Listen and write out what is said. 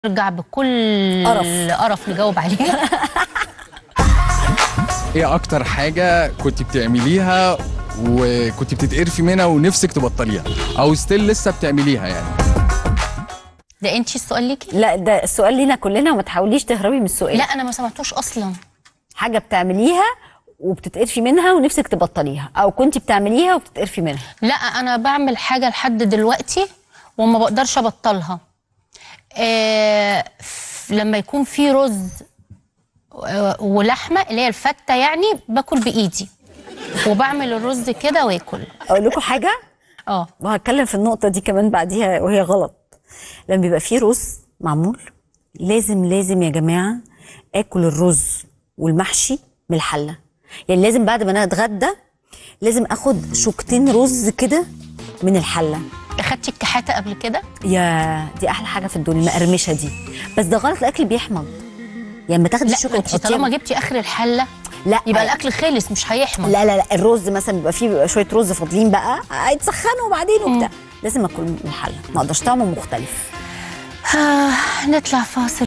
نرجع بكل قرف. قرف نجاوب عليها ايه اكتر حاجه كنت بتعمليها وكنت بتتقرفي منها ونفسك تبطليها او ستيل لسه بتعمليها يعني ده انتي السؤال ليكي لا ده السؤال لينا كلنا وما تحاوليش تهربي من السؤال لا انا ما سمعتوش اصلا حاجه بتعمليها وبتتقرفي منها ونفسك تبطليها او كنت بتعمليها وبتتقرفي منها لا انا بعمل حاجه لحد دلوقتي وما بقدرش ابطلها آه ف- لما يكون في رز آه، ولحمه اللي هي الفته يعني باكل بايدي وبعمل الرز كده واكل اقول لكم حاجه اه وهتكلم في النقطه دي كمان بعديها وهي غلط لما بيبقى فيه رز معمول لازم لازم يا جماعه اكل الرز والمحشي من الحله يعني لازم بعد ما انا اتغدى لازم اخد شوكتين رز كده من الحله اخدتي الكحاته قبل كده يا دي احلى حاجه في الدنيا المقرمشه دي بس ده غلط الاكل بيحمض يعني ما تاخدي لا الشوكه ما انتي طالما وتحطيها جبتي اخر الحله لا يبقى الاكل خلص مش هيحمض لا لا لا الرز مثلا بيبقى فيه بيبقى شويه رز فاضلين بقى هيتسخنوا بعدين وبتاع لازم اكل من الحله ما اقدرش طعمه مختلف آه نطلع فاصل